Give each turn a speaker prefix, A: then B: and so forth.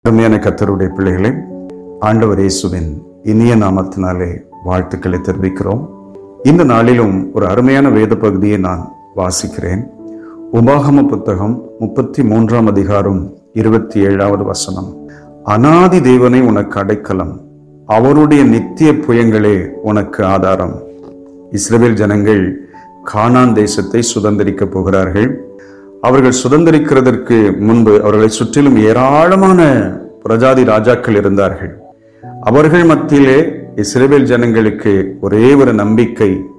A: அருமையான கத்தருடைய பிள்ளைகளே ஆண்டவர் இயேசுவின் இனிய நாமத்தினாலே வாழ்த்துக்களை தெரிவிக்கிறோம் இந்த நாளிலும் ஒரு அருமையான வேத பகுதியை நான் வாசிக்கிறேன் உபாகம புத்தகம் முப்பத்தி மூன்றாம் அதிகாரம் இருபத்தி ஏழாவது வசனம் அனாதி தேவனை உனக்கு அடைக்கலம் அவருடைய நித்திய புயங்களே உனக்கு ஆதாரம் இஸ்ரவேல் ஜனங்கள் கானான் தேசத்தை சுதந்திரிக்க போகிறார்கள் அவர்கள் சுதந்திரிக்கிறதற்கு முன்பு அவர்களை சுற்றிலும் ஏராளமான பிரஜாதி ராஜாக்கள் இருந்தார்கள் அவர்கள் மத்தியிலே இஸ்ரேல் ஜனங்களுக்கு ஒரே ஒரு நம்பிக்கை